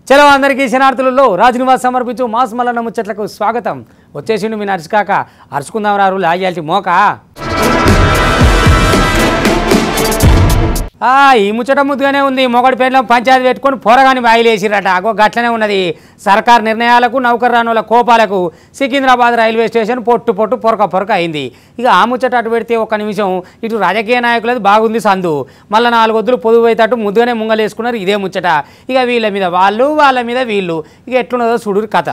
చలో అందరికీ శనార్థులలో రాజనివాస్ సమర్పించు మాస్ మల్లన్న ముచ్చట్లకు స్వాగతం వచ్చేసిండు మీ నడుచుకాక అరుచుకుందాం రారు లాగాల్చి మోక ఆ, ఈ ముచ్చట ముద్దుగానే ఉంది మొగడి పేర్లో పంచాయతీ పెట్టుకొని పొరగాని బాయిలేసిరట అగో గట్లనే ఉన్నది సర్కార్ నిర్ణయాలకు నౌకర్రానుల కోపాలకు సికింద్రాబాద్ రైల్వే స్టేషన్ పొట్టు పొట్టు పొరక పొరక అయింది ఇక ఆ ముచ్చట అటు పెడితే ఒక నిమిషం ఇటు రాజకీయ నాయకులది బాగుంది సందు మళ్ళీ నాలుగొద్దులు పొదువు అవుతట్టు ముద్దుగానే ముంగలేసుకున్నారు ఇదే ముచ్చట ఇక వీళ్ళ మీద వాళ్ళు వాళ్ళ మీద వీళ్ళు ఇక ఎట్లున్నదో చూడు కథ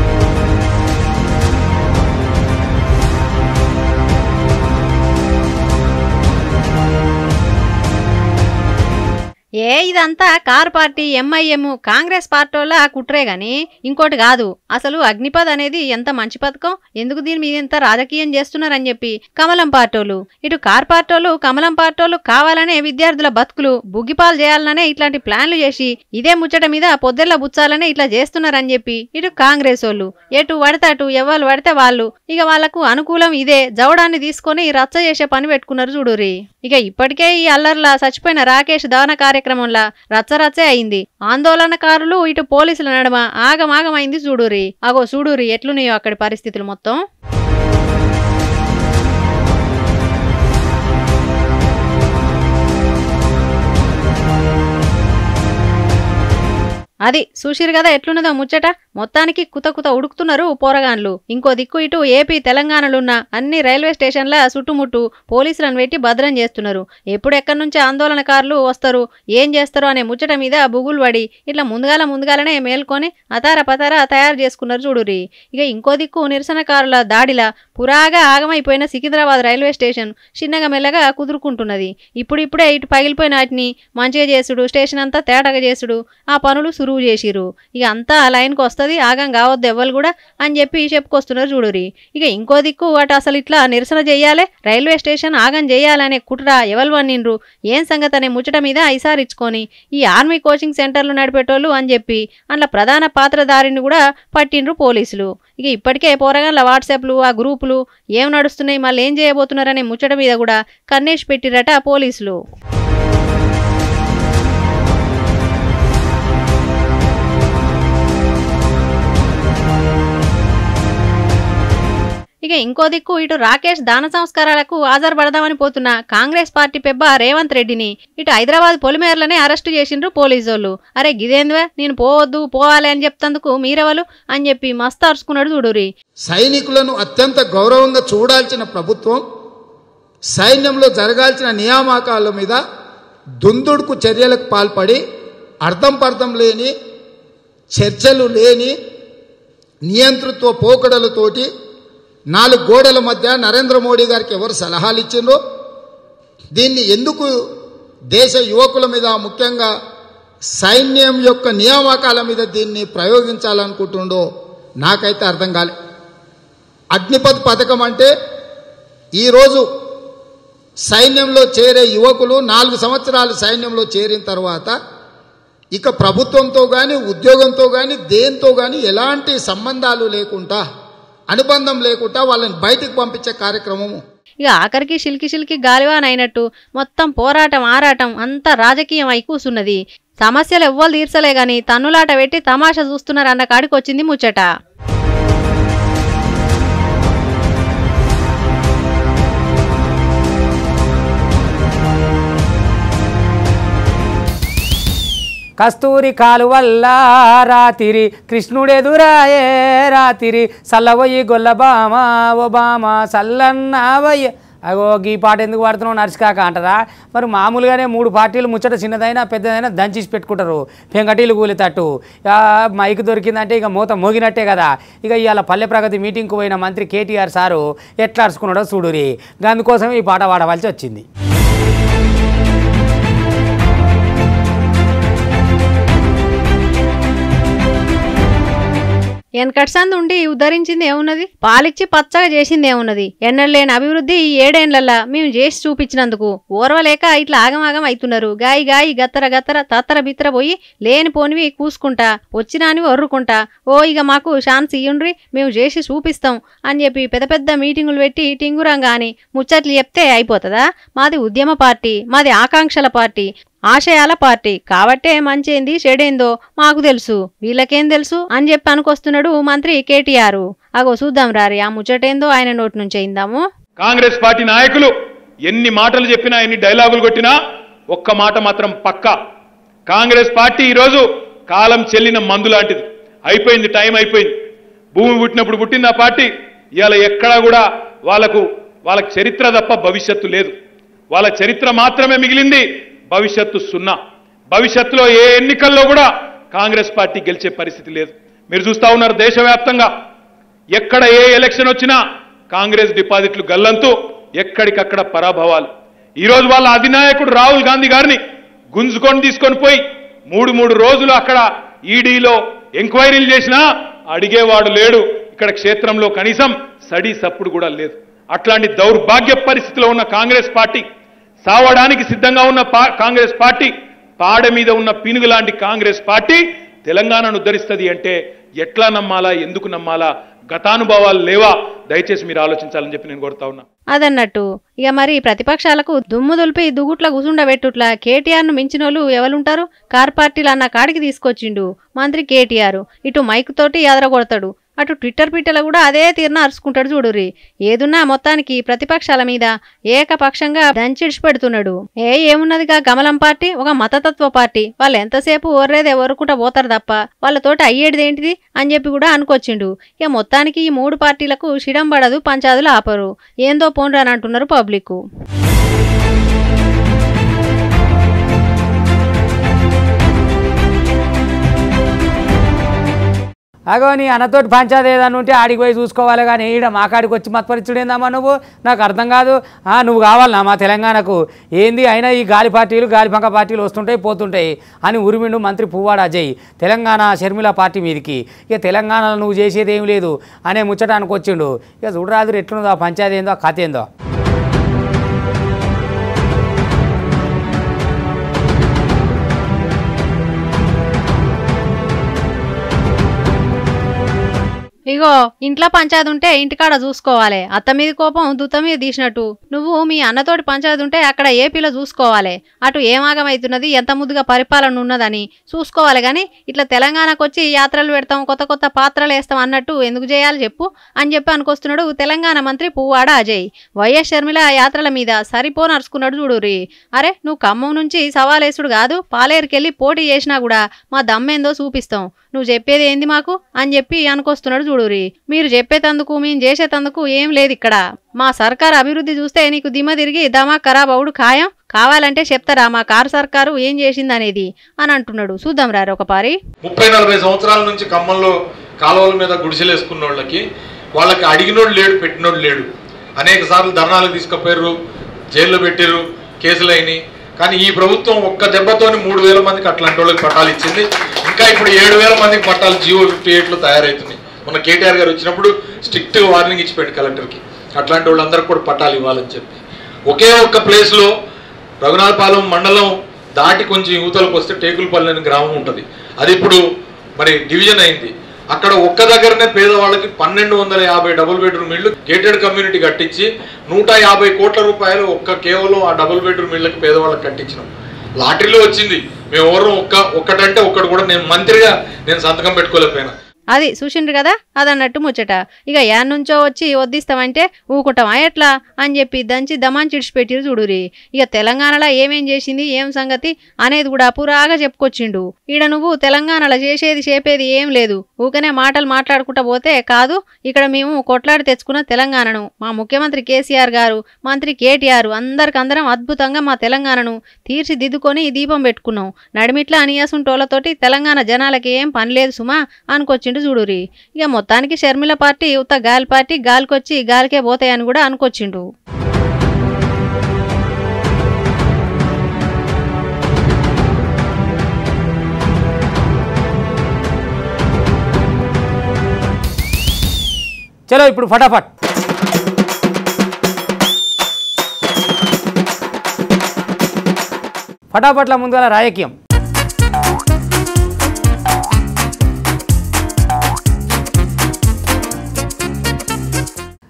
ఏ ఇదంతా కార్ పార్టీ ఎంఐఎం కాంగ్రెస్ పార్టీల కుట్రే గాని ఇంకోటి కాదు అసలు అగ్నిపథ్ అనేది ఎంత మంచి పథకం ఎందుకు దీని మీద ఎంత రాజకీయం చేస్తున్నారని చెప్పి కమలం పార్టోలు ఇటు కార్ పార్టోలు కమలం పార్టోలు కావాలనే విద్యార్థుల బతుకులు బుగ్గిపాలు చేయాలనే ఇట్లాంటి ప్లాన్లు చేసి ఇదే ముచ్చట మీద పొద్దెల్ల బుచ్చాలనే ఇట్లా చేస్తున్నారని చెప్పి ఇటు కాంగ్రెస్ వాళ్ళు ఎటు పడితే అటు ఎవరు పడితే వాళ్ళు ఇక వాళ్లకు అనుకూలం ఇదే జవడాన్ని తీసుకొని రచ్చ చేసే పని పెట్టుకున్నారు చూడురి ఇక ఇప్పటికే ఈ అల్లర్లా చచ్చిపోయిన రాకేష్ దవన కార్యక్రమంలా రచ్చరచ్చే అయింది ఆందోళనకారులు ఇటు పోలీసుల నడుమ ఆగమాగమైంది చూడురి అగో చూడురి ఎట్లున్నాయో అక్కడి పరిస్థితులు మొత్తం అది చూసిరు కదా ఎట్లున్నదో ముచ్చట మొత్తానికి కుత కుత ఉడుకుతున్నారు పోరగాన్లు ఇంకో దిక్కు ఇటు ఏపీ తెలంగాణలున్న అన్ని రైల్వే స్టేషన్ల చుట్టుముట్టు పోలీసులను పెట్టి భద్రం చేస్తున్నారు ఎప్పుడు ఎక్కడి నుంచి ఆందోళనకారులు వస్తారు ఏం చేస్తారు అనే ముచ్చట మీద బుగులు పడి ఇట్లా ముందుగాల ముందుగాలనే మేల్కొని అతార పతార తయారు చేసుకున్నారు చూడురి ఇక ఇంకో దిక్కు నిరసనకారుల దాడిలా పురాగా ఆగమైపోయిన సికింద్రాబాద్ రైల్వే స్టేషన్ చిన్నగా మెల్లగా కుదురుకుంటున్నది ఇప్పుడిప్పుడే ఇటు పగిలిపోయిన వాటిని మంచిగా చేసుడు స్టేషన్ అంతా తేటగా చేసుడు ఆ పనులు సురువు చేసిరు ఇక అంతా ఆ లైన్కి వస్తుంది ఆగం కావద్దు ఎవ్వరు కూడా అని చెప్పి చెప్పుకొస్తున్నారు చూడురి ఇక ఇంకో దిక్కు అటు అసలు ఇట్లా నిరసన చేయాలి రైల్వే స్టేషన్ ఆగం చేయాలనే కుట్ర ఎవరు వన్నిండ్రు ఏం సంగతి అనే ముచ్చట మీద ఇసారిచ్చుకొని ఈ ఆర్మీ కోచింగ్ సెంటర్లు నడిపేటోళ్ళు అని చెప్పి అందులో ప్రధాన పాత్రధారిని కూడా పట్టిండ్రు పోలీసులు ఇక ఇప్పటికే పోరగాన్ల వాట్సాప్లు ఆ గ్రూపులు ఏం నడుస్తున్నాయి మళ్ళీ ఏం చేయబోతున్నారనే ముచ్చట మీద కూడా కన్నేసి పెట్టిరట పోలీసులు ఇక ఇంకో దిక్కు ఇటు రాకేష్ దాన సంస్కారాలకు హాజరుపడదామని పోతున్న కాంగ్రెస్ పార్టీ పెబ్బ రేవంత్ రెడ్డిని ఇటు హైదరాబాద్ పొలిమేరలనే అరెస్టు చేసిండ్రు పోలీసోళ్ళు అరే గిదేంద్వే నేను పోవద్దు పోవాలి అని చెప్తందుకు మీరెవలు అని చెప్పి మస్తు అరుచుకున్నాడు చూడురి సైనికులను అత్యంత గౌరవంగా చూడాల్సిన ప్రభుత్వం సైన్యంలో జరగాల్సిన నియామకాల మీద దుందుడుకు చర్యలకు పాల్పడి అర్థం పర్థం లేని చర్చలు లేని నియంతృత్వ పోకడలతోటి నాలుగు గోడల మధ్య నరేంద్ర మోడీ గారికి ఎవరు సలహాలు ఇచ్చిండ్రో దీన్ని ఎందుకు దేశ యువకుల మీద ముఖ్యంగా సైన్యం యొక్క నియామకాల మీద దీన్ని ప్రయోగించాలనుకుంటుండో నాకైతే అర్థం కాలే అగ్నిపథ్ పథకం అంటే ఈరోజు సైన్యంలో చేరే యువకులు నాలుగు సంవత్సరాలు సైన్యంలో చేరిన తర్వాత ఇక ప్రభుత్వంతో కానీ ఉద్యోగంతో కానీ దేంతో కానీ ఎలాంటి సంబంధాలు లేకుండా అనుబంధం లేకుండా వాళ్ళని బయటికి పంపించే కార్యక్రమము ఇక ఆఖరికి షిల్కి షిల్కి గాలివాన్ అయినట్టు మొత్తం పోరాటం ఆరాటం అంతా రాజకీయం అయి కూసున్నది సమస్యలు ఎవ్వరు తీర్చలే గాని తన్నులాట పెట్టి తమాషా చూస్తున్నారు అన్న కాడికి వచ్చింది ముచ్చట కస్తూరి కాలువల్ల రాతిరి కృష్ణుడెదురాయే రాతిరి సల్లవయ్యి గొల్లబామ ఓ బామ సల్లన్నవయ్య అగో ఈ పాట ఎందుకు పాడుతున్నావు నడిచికాక అంటారా మరి మామూలుగానే మూడు పార్టీలు ముచ్చట చిన్నదైనా పెద్దదైనా దంచేసి పెట్టుకుంటారు పెంకటీలు కూలితట్టు ఆ, మైక్ దొరికిందంటే ఇక మూత మోగినట్టే కదా ఇక ఇవాళ పల్లె ప్రగతి మీటింగ్కు పోయిన మంత్రి కేటీఆర్ సారు ఎట్లా అరుచుకున్నాడో చూడురి అందుకోసం ఈ పాట పాడవలసి వచ్చింది వెనకట్సంది ఉండి ఉద్ధరించింది ఏమున్నది పాలిచ్చి పచ్చగా చేసింది ఏమున్నది ఎన్నడలేని అభివృద్ధి ఈ ఏడేండ్లల్లా మేము చేసి చూపించినందుకు ఓర్వలేక ఇట్లా ఆగమాగం అవుతున్నారు గాయి గాయి గత్తర గత్తర తత్తర బిత్తర పోయి లేని పోనివి కూసుకుంటా వచ్చినానివి ఒర్రుకుంటా ఓ ఇక మాకు ఛాన్స్ ఇయ్యుండ్రి మేము చేసి చూపిస్తాం అని చెప్పి పెద్ద పెద్ద మీటింగులు పెట్టి టింగురంగా అని ముచ్చట్లు చెప్తే అయిపోతుందా మాది ఉద్యమ పార్టీ మాది ఆకాంక్షల పార్టీ ఆశయాల పార్టీ కాబట్టే మంచేంది చెడేందో మాకు తెలుసు వీళ్ళకేం తెలుసు అని చెప్పి అనుకొస్తున్నాడు మంత్రి కేటీఆర్ అగో చూద్దాం రారి ఆ ముచ్చటేందో ఆయన నోటి నుంచి అయిందాము కాంగ్రెస్ పార్టీ నాయకులు ఎన్ని మాటలు చెప్పినా ఎన్ని డైలాగులు కొట్టినా ఒక్క మాట మాత్రం పక్కా కాంగ్రెస్ పార్టీ ఈరోజు కాలం చెల్లిన మందు లాంటిది అయిపోయింది టైం అయిపోయింది భూమి పుట్టినప్పుడు పుట్టింది ఆ పార్టీ ఇవాళ ఎక్కడా కూడా వాళ్ళకు వాళ్ళకి చరిత్ర తప్ప భవిష్యత్తు లేదు వాళ్ళ చరిత్ర మాత్రమే మిగిలింది భవిష్యత్తు సున్నా భవిష్యత్తులో ఏ ఎన్నికల్లో కూడా కాంగ్రెస్ పార్టీ గెలిచే పరిస్థితి లేదు మీరు చూస్తా ఉన్నారు దేశవ్యాప్తంగా ఎక్కడ ఏ ఎలక్షన్ వచ్చినా కాంగ్రెస్ డిపాజిట్లు గల్లంతూ ఎక్కడికక్కడ పరాభవాలు ఈరోజు వాళ్ళ అధినాయకుడు రాహుల్ గాంధీ గారిని గుంజుకొని తీసుకొని పోయి మూడు మూడు రోజులు అక్కడ ఈడీలో ఎంక్వైరీలు చేసినా అడిగేవాడు లేడు ఇక్కడ క్షేత్రంలో కనీసం సడి సప్పుడు కూడా లేదు అట్లాంటి దౌర్భాగ్య పరిస్థితిలో ఉన్న కాంగ్రెస్ పార్టీ సావడానికి సిద్ధంగా ఉన్న పా- కాంగ్రెస్ పార్టీ పాడ మీద ఉన్న పినుగు లాంటి కాంగ్రెస్ పార్టీ తెలంగాణను ఉద్ధరిస్తుంది అంటే ఎట్లా నమ్మాలా ఎందుకు నమ్మాలా గతానుభవాలు లేవా దయచేసి మీరు ఆలోచించాలని చెప్పి నేను కోరుతా ఉన్నా అదన్నట్టు ఇక మరి ప్రతిపక్షాలకు దుమ్ము దులిపి దుగుట్ల కూసుండబెట్టుట్లా కేటీఆర్ను మించినోళ్ళు ఎవరుంటారు కార్ పార్టీలు అన్న కాడికి తీసుకొచ్చిండు మంత్రి కేటీఆర్ ఇటు మైక్ తోటి ఎదరగొడతాడు అటు ట్విట్టర్ పిట్టల కూడా అదే తీరున అరుచుకుంటాడు చూడుర్రి ఏదున్నా మొత్తానికి ప్రతిపక్షాల మీద ఏకపక్షంగా దంచిడిచి పెడుతున్నాడు ఏ ఏమున్నదిగా గమలం పార్టీ ఒక మతతత్వ పార్టీ వాళ్ళు ఎంతసేపు ఒర్రేదే ఒరుకుంటా పోతారు తప్ప వాళ్ళతోటి అయ్యేది ఏంటిది అని చెప్పి కూడా అనుకొచ్చిండు ఇక మొత్తానికి ఈ మూడు పార్టీలకు షిడం పడదు పంచాదులు ఆపరు ఏందో పోన్రాని అంటున్నారు పబ్లిక్ అగో నీ అన్నతోటి పంచాయతీ ఏదన్నా ఉంటే ఆడికి పోయి చూసుకోవాలి కానీ ఈడ మా కాడికి వచ్చి మత్పరిచుడేందమ్మా నువ్వు నాకు అర్థం కాదు ఆ, నువ్వు కావాలన్నా మా తెలంగాణకు ఏంది అయినా ఈ గాలి పార్టీలు గాలి పంక పార్టీలు వస్తుంటాయి పోతుంటాయి అని ఉరిమిండు మంత్రి పువ్వాడ అజయ్ తెలంగాణ షర్మిల పార్టీ మీదకి ఇక తెలంగాణలో నువ్వు చేసేది ఏం లేదు అనే ముచ్చట అనుకొచ్చిండు ఇక చూడరాదు ఎట్లుందో ఆ పంచాయతీ ఏందో ఆ కథ ఏందో ఇగో ఇంట్లో పంచాయతీ ఉంటే ఇంటికాడ చూసుకోవాలి అత్త మీద కోపం దుత్త మీద తీసినట్టు నువ్వు మీ అన్నతోటి పంచాయతీ ఉంటే అక్కడ ఏపీలో చూసుకోవాలి అటు ఏమాగమవుతున్నది ఎంత ముద్దుగా పరిపాలన ఉన్నదని చూసుకోవాలి కానీ ఇట్లా తెలంగాణకు వచ్చి యాత్రలు పెడతాం కొత్త కొత్త పాత్రలు వేస్తాం అన్నట్టు ఎందుకు చేయాలి చెప్పు అని చెప్పి అనుకొస్తున్నాడు తెలంగాణ మంత్రి పువ్వాడ అజయ్ వైఎస్ షర్మిల యాత్రల మీద సరిపో నడుచుకున్నాడు చూడురి అరే నువ్వు ఖమ్మం నుంచి సవాలేసుడు కాదు పాలేరుకెళ్ళి పోటీ చేసినా కూడా మా దమ్మేందో చూపిస్తాం నువ్వు చెప్పేది ఏంది మాకు అని చెప్పి అనుకొస్తున్నాడు చూడురి మీరు చెప్పేతందుకు మేము చేసేతందుకు ఏం లేదు ఇక్కడ మా సర్కార్ అభివృద్ధి చూస్తే నీకు దిమ్మ తిరిగి దమా ఖరాబ్ అవుడు ఖాయం కావాలంటే చెప్తారా మా కారు సర్కారు ఏం చేసిందనేది అని అంటున్నాడు చూద్దాం రారు ఒక పారి ముప్పై నలభై సంవత్సరాల నుంచి ఖమ్మంలో కాలువల మీద గుడిసెలు వేసుకున్న వాళ్ళకి వాళ్ళకి అడిగినోడు లేడు పెట్టినోడు లేడు అనేక సార్లు ధర్నాలు తీసుకుపోయారు జైల్లో పెట్టారు కేసులు అయినాయి కానీ ఈ ప్రభుత్వం ఒక్క దెబ్బతోని మూడు వేల మందికి అట్లాంటి వాళ్ళకి పట్టాలు ఇచ్చింది ఇంకా ఇప్పుడు ఏడు వేల మందికి పట్టాలు జియో ఫిఫ్టీ ఎయిట్లో తయారవుతున్నాయి మొన్న కేటీఆర్ గారు వచ్చినప్పుడు స్ట్రిక్ట్ వార్నింగ్ ఇచ్చిపోయాడు కలెక్టర్కి అట్లాంటి వాళ్ళందరికీ కూడా పట్టాలు ఇవ్వాలని చెప్పి ఒకే ఒక్క ప్లేస్లో రఘునాథపాలెం మండలం దాటి కొంచెం యువతలకు వస్తే టేకులపల్లి అనే గ్రామం ఉంటుంది అది ఇప్పుడు మరి డివిజన్ అయింది అక్కడ ఒక్క దగ్గరనే పేదవాళ్ళకి పన్నెండు వందల యాభై డబుల్ బెడ్రూమ్ ఇళ్ళు గేటెడ్ కమ్యూనిటీ కట్టించి నూట యాభై కోట్ల రూపాయలు ఒక్క కేవలం ఆ డబుల్ బెడ్రూమ్ ఇళ్ళకి పేదవాళ్ళకి కట్టించినాం లాటరీలో వచ్చింది మేము ఎవరు ఒక్క ఒక్కటంటే ఒక్కటి కూడా నేను మంత్రిగా నేను సంతకం పెట్టుకోలేకపోయినా అది చూసిండ్రు కదా అదన్నట్టు ముచ్చట ఇక యాన్ నుంచో వచ్చి వద్దిస్తామంటే ఊకుంటామా ఎట్లా అని చెప్పి దంచి దమాన్ చిడిచిపెట్టిరు చూడురి ఇక తెలంగాణలో ఏమేం చేసింది ఏం సంగతి అనేది కూడా పురాగా చెప్పుకొచ్చిండు ఈడ నువ్వు తెలంగాణలో చేసేది చేపేది ఏం లేదు ఊకనే మాటలు మాట్లాడుకుంటా పోతే కాదు ఇక్కడ మేము కొట్లాడి తెచ్చుకున్న తెలంగాణను మా ముఖ్యమంత్రి కేసీఆర్ గారు మంత్రి కేటీఆర్ అందరికందరం అద్భుతంగా మా తెలంగాణను తీర్చిదిద్దుకొని ఈ దీపం పెట్టుకున్నాం నడిమిట్లా అనియాసుంటోళ్లతోటి తెలంగాణ జనాలకి ఏం పని లేదు సుమా అనుకొచ్చిండు చూడురి ఇక మొత్తానికి షర్మిల పార్టీ ఉత్త గాలి పార్టీ గాలికొచ్చి గాలికే పోతాయని కూడా అనుకొచ్చిండు చలో ఇప్పుడు ఫటాఫట్ ఫటాఫట్ల ముందుగా రాజకీయం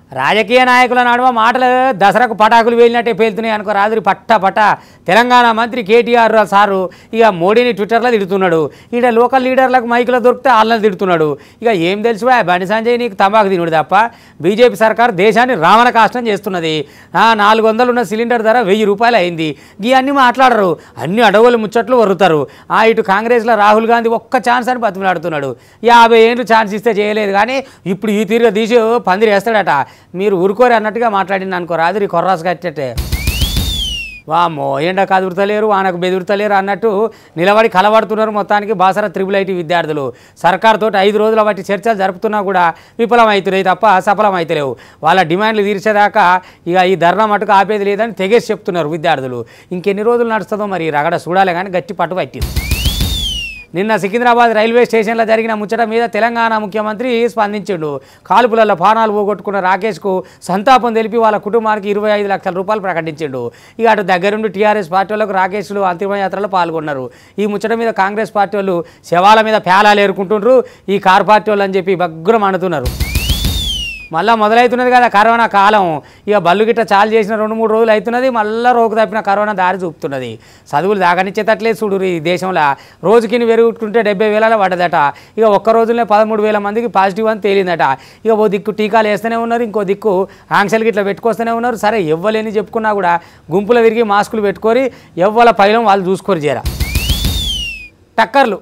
రాజకీయ నాయకుల నడుమ మాటలు దసరాకు పటాకులు వేలినట్టే పేలుతున్నాయి అనుకో రాత్రి పట్ట పట్ట తెలంగాణ మంత్రి కేటీఆర్ సారు ఇక మోడీని ట్విట్టర్లో తిడుతున్నాడు ఈడ లోకల్ లీడర్లకు మైకులో దొరికితే వాళ్ళని తిడుతున్నాడు ఇక ఏం తెలుసు బా, బండి సంజయ్ నీకు తంబాకు తినుడు తప్ప బీజేపీ సర్కార్ దేశాన్ని రావణ కాష్టం చేస్తున్నది ఆ, నాలుగు వందలు ఉన్న సిలిండర్ ధర వెయ్యి రూపాయలు అయింది ఇవి అన్నీ మాట్లాడరు అన్ని అడవులు ముచ్చట్లు వరుతారు ఆ ఇటు కాంగ్రెస్లో రాహుల్ గాంధీ ఒక్క ఛాన్స్ అని బతిమలాడుతున్నాడు యాభై ఏళ్ళు ఛాన్స్ ఇస్తే చేయలేదు కానీ ఇప్పుడు ఈ తీరుగా తీసి పందిరి వేస్తాడట మీరు ఊరుకోరు అన్నట్టుగా మాట్లాడింది అనుకో రాదు కొర్రాసు కట్టేటే వామ్మో ఎండ కదురుతలేరు వానకు బెదురుతలేరు అన్నట్టు నిలబడి కలబడుతున్నారు మొత్తానికి బాసర త్రిబుల్ ఐటీ విద్యార్థులు సర్కార్ తోటి ఐదు రోజుల బట్టి చర్చలు జరుపుతున్నా కూడా విఫలం అవుతున్నాయి తప్ప సఫలం అవుతలేవు వాళ్ళ డిమాండ్లు తీర్చేదాకా ఇక ఈ ధర్నా మటుకు ఆపేది లేదని తెగేసి చెప్తున్నారు విద్యార్థులు ఇంకెన్ని రోజులు నడుస్తుందో మరి ఈ రగడ చూడాలి కానీ గట్టి పట్టు పట్టింది నిన్న సికింద్రాబాద్ రైల్వే స్టేషన్లో జరిగిన ముచ్చట మీద తెలంగాణ ముఖ్యమంత్రి స్పందించిండు కాల్పులలో పానాలు పోగొట్టుకున్న రాకేష్కు సంతాపం తెలిపి వాళ్ళ కుటుంబానికి ఇరవై ఐదు లక్షల రూపాయలు ప్రకటించిండు ఇక అటు దగ్గరుండి టీఆర్ఎస్ పార్టీ వాళ్ళకు రాకేష్లు అంతిమయాత్రలో పాల్గొన్నారు ఈ ముచ్చట మీద కాంగ్రెస్ పార్టీ వాళ్ళు శవాల మీద పేలాలు ఏరుకుంటుండ్రు ఈ కార్ పార్టీ వాళ్ళు అని చెప్పి భగ్రం అనుతున్నారు మళ్ళా మొదలవుతున్నది కదా కరోనా కాలం ఇక బల్లు గిట్ట చాలు చేసిన రెండు మూడు రోజులు అవుతున్నది మళ్ళీ రోగు తప్పిన కరోనా దారి చూపుతున్నది చదువులు దాగనిచ్చేటట్లేదు చూడు ఈ దేశంలో రోజుకి వెరుగుకుంటే డెబ్బై వేల పడ్డదట ఇక ఒక్క రోజులోనే పదమూడు వేల మందికి పాజిటివ్ అని తేలిందట ఇక ఓ దిక్కు టీకాలు వేస్తూనే ఉన్నారు ఇంకో దిక్కు ఆంక్షలు గిట్ల పెట్టుకొస్తూనే ఉన్నారు సరే ఎవ్వలేని చెప్పుకున్నా కూడా గుంపులో విరిగి మాస్కులు పెట్టుకొని ఎవ్వల పైలం వాళ్ళు చూసుకొని చేరా టక్కర్లు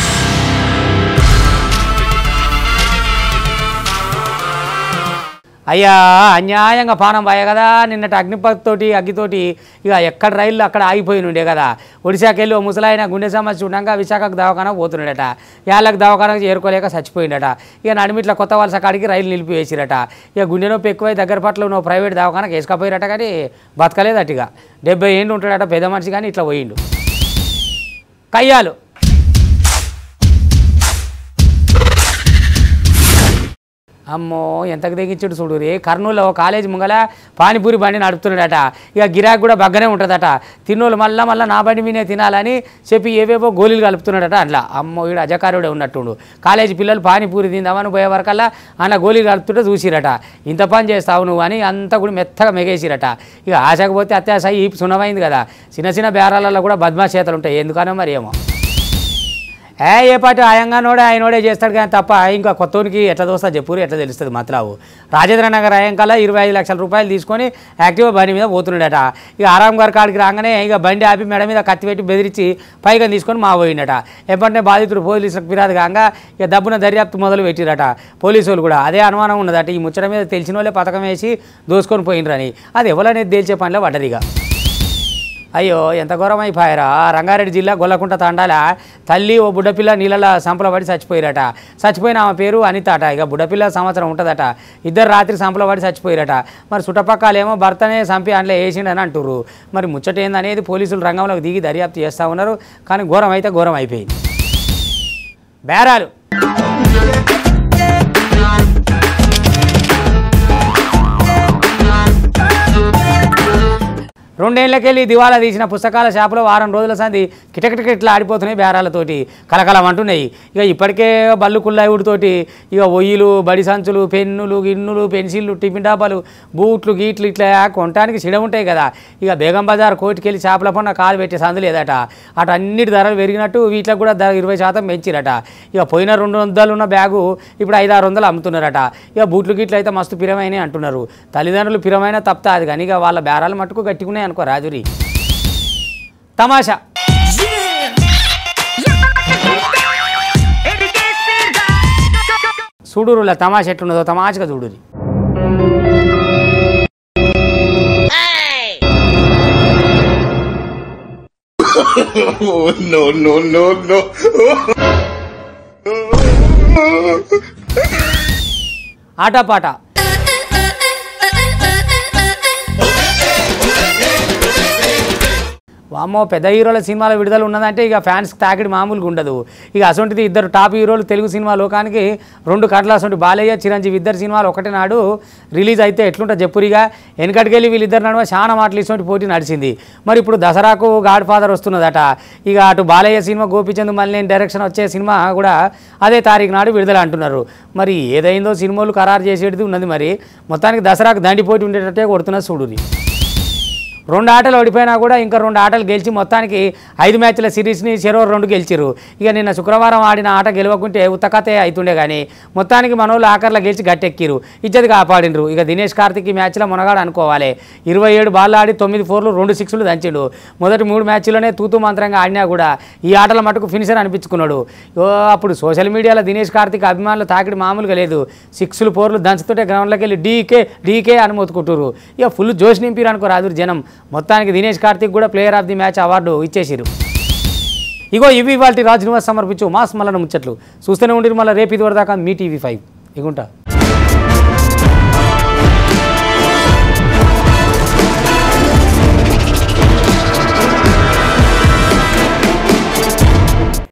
అయ్యా అన్యాయంగా పానం పాయ కదా నిన్నటి అగ్నిపత్తోటి అగ్గితోటి ఇక ఎక్కడ రైళ్ళు అక్కడ ఆగిపోయి ఉండే కదా ఒడిశాకి వెళ్ళి ఓ ముసలాయన గుండె సమస్య ఉండగా విశాఖకు దవాఖాన పోతున్నాడట యాళ్ళకి దవాఖానకు చేరుకోలేక చచ్చిపోయిండట ఇక నడిమిట్ల కొత్త వలస కాడికి రైలు నిలిపివేసిరట ఇక గుండె నొప్పి ఎక్కువై దగ్గర పట్ల నువ్వు ప్రైవేట్ దవాఖానకు వేసుకపోయారట కానీ బతకలేదట ఇక డెబ్బై ఏండు ఉంటాడట పెద్ద మనిషి కానీ ఇట్లా పోయిండు కయ్యాలు అమ్మో ఎంతకు తెగించుడు చూడు రే కర్నూలులో ఓ కాలేజ్ ముంగల పానీపూరి బండి నడుపుతున్నాడట ఇక గిరాక్ కూడా బగ్గనే ఉంటుందట తిన్నోళ్ళు మళ్ళా మళ్ళీ నా బండి మీనే తినాలని చెప్పి ఏవేవో గోళీలు కలుపుతున్నాడట అట్లా అమ్మో వీడు అజకారుడే ఉన్నట్టుండు కాలేజీ పిల్లలు పానీపూరి తిందామని పోయే వరకల్లా అన్న గోళీలు కలుపుతుంటే చూసిరట ఇంత పని చేస్తావు నువ్వు అని అంతా కూడా మెత్తగా మెగేసిరట ఇక ఆశకపోతే అత్యాశ ఈ సున్నమైంది కదా చిన్న చిన్న బేరాలలో కూడా బద్మాచేతలు ఉంటాయి ఎందుకనో మరి ఏమో ఏ ఏ పాటు ఆయంగానోడే ఆయనోడే చేస్తాడు కానీ తప్ప ఇంకా కొత్తోనికి ఎట్లా దోస్తా చెప్పురు ఎట్లా తెలుస్తుంది మతలావు రాజేంద్ర నగర్ ఆయంకాల ఇరవై ఐదు లక్షల రూపాయలు తీసుకొని యాక్టివ్ బండి మీద పోతున్నాడట ఇక ఆరాం గారి కాడికి రాగానే ఇక బండి ఆపి మెడ మీద కత్తి పెట్టి బెదిరించి పైగా తీసుకొని మా పోయిండట ఎప్పటినే బాధితుడు పోలీసులకు ఫిర్యాదు కాగా ఇక దబ్బున దర్యాప్తు మొదలు పెట్టిరట పోలీసు వాళ్ళు కూడా అదే అనుమానం ఉన్నదట ఈ ముచ్చట మీద తెలిసిన వాళ్ళే పథకం వేసి దోసుకొని పోయినరని అది ఎవరనేది తేల్చే పనిలో పడ్డదిగా అయ్యో ఎంత ఘోరం అయిపోయారా రంగారెడ్డి జిల్లా గొల్లకుంట తండాల తల్లి ఓ బుడ్డపిల్ల నీళ్ళలో సంపల పడి చచ్చిపోయారట చచ్చిపోయిన ఆమె పేరు అనిత అట ఇక బుడ్డపిల్ల సంవత్సరం ఉంటుందట ఇద్దరు రాత్రి సంపల పడి చచ్చిపోయారట మరి చుట్టపక్కలేమో భర్తనే చంపి అందులో వేసిండని అంటుర్రు మరి ముచ్చట ఏందనేది పోలీసులు రంగంలోకి దిగి దర్యాప్తు చేస్తూ ఉన్నారు కానీ ఘోరం అయితే ఘోరం అయిపోయింది బేరాలు రెండేళ్లకెళ్ళి దివాలా తీసిన పుస్తకాల షాపులో వారం రోజుల సంది కిటకిటకిట్లా ఆడిపోతున్నాయి బేరాలతోటి కలకలం అంటున్నాయి ఇక ఇప్పటికే బల్లు కుల్లాయివుడితోటి ఇక ఒయ్యిలు బడి సంచులు పెన్నులు గిన్నులు పెన్సిళ్ళు టిఫిన్ డబ్బాలు బూట్లు గీట్లు ఇట్లా కొనడానికి సిడ ఉంటాయి కదా ఇక బేగం బజార్ కోర్టుకెళ్ళి చేపల పన్న కాలు పెట్టే సందు లేదట అటు అన్నిటి ధరలు పెరిగినట్టు వీటికి కూడా ధర ఇరవై శాతం పెంచిరట ఇక పోయిన రెండు వందలు ఉన్న బ్యాగు ఇప్పుడు ఐదు ఆరు వందలు అమ్ముతున్నారట ఇక బూట్లు గిట్లు అయితే మస్తు పిరమైనవి అంటున్నారు తల్లిదండ్రులు పిరమైన తప్పుతాది కానీ ఇక వాళ్ళ బేరాలు మట్టుకు గట్టిగున్నాయి అనుకో రాజురి తమాషా చూడురుల తమాషా ఎట్లున్నదో తమాషగా చూడురి no, no, no, no. ఆటపాట వామ్మో పెద్ద హీరోల సినిమాల విడుదల ఉన్నదంటే ఇక ఫ్యాన్స్ తాకిడి మామూలుగా ఉండదు ఇక అసొంటిది ఇద్దరు టాప్ హీరోలు తెలుగు సినిమా లోకానికి రెండు కట్ల అసొంటి బాలయ్య చిరంజీవి ఇద్దరు సినిమాలు ఒకటే నాడు రిలీజ్ అయితే ఎట్లుంటుంది చెప్పురిగా వెనకటికెళ్ళి వీళ్ళిద్దరు నడుమ చాలా మాటలు ఇటువంటి పోటీ నడిచింది మరి ఇప్పుడు దసరాకు గాడ్ ఫాదర్ వస్తున్నదట ఇక అటు బాలయ్య సినిమా గోపిచంద్ మళ్ళీ డైరెక్షన్ వచ్చే సినిమా కూడా అదే తారీఖు నాడు విడుదల అంటున్నారు మరి ఏదైందో సినిమాలు ఖరారు చేసేది ఉన్నది మరి మొత్తానికి దసరాకు దండి పోటీ ఉండేటట్టే కొడుతున్నది చూడురి రెండు ఆటలు ఓడిపోయినా కూడా ఇంకా రెండు ఆటలు గెలిచి మొత్తానికి ఐదు మ్యాచ్ల సిరీస్ని చెరో రెండు గెలిచిరు ఇక నిన్న శుక్రవారం ఆడిన ఆట గెలవకుంటే ఉత్తకతే అవుతుండే కానీ మొత్తానికి మనోళ్ళు ఆఖర్లో గెలిచి గట్టెక్కిరు ఇజ్జత్ కాపాడిండ్రు ఇక దినేష్ కార్తిక్ ఈ మ్యాచ్లో మునగాడు అనుకోవాలి ఇరవై ఏడు బాల్ ఆడి తొమ్మిది ఫోర్లు రెండు సిక్స్లు దంచిండు మొదటి మూడు మ్యాచ్లోనే తూతూ మంత్రంగా ఆడినా కూడా ఈ ఆటల మటుకు ఫినిషర్ అనిపించుకున్నాడు ఓ అప్పుడు సోషల్ మీడియాలో దినేష్ కార్తిక్ అభిమానులు తాకిడి మామూలుగా లేదు సిక్స్లు ఫోర్లు దంచుతుంటే గ్రౌండ్లోకి వెళ్ళి డీకే డీకే అని మొత్తుకుంటారు ఇక ఫుల్ జోష్ నింపిరు అనుకో రాదు జనం మొత్తానికి దినేష్ కార్తిక్ కూడా player of the match award ఇచ్చేసిరు ఇగో ఇవి ఇవాళ రాజ్ నివాస్ సమర్పించు మాస్ మల్లన ముచ్చట్లు చూస్తూనే ఉండిరు మళ్ళీ రేపు ఇది వరదాకా మీ టీవీ ఫైవ్ ఇగుంటా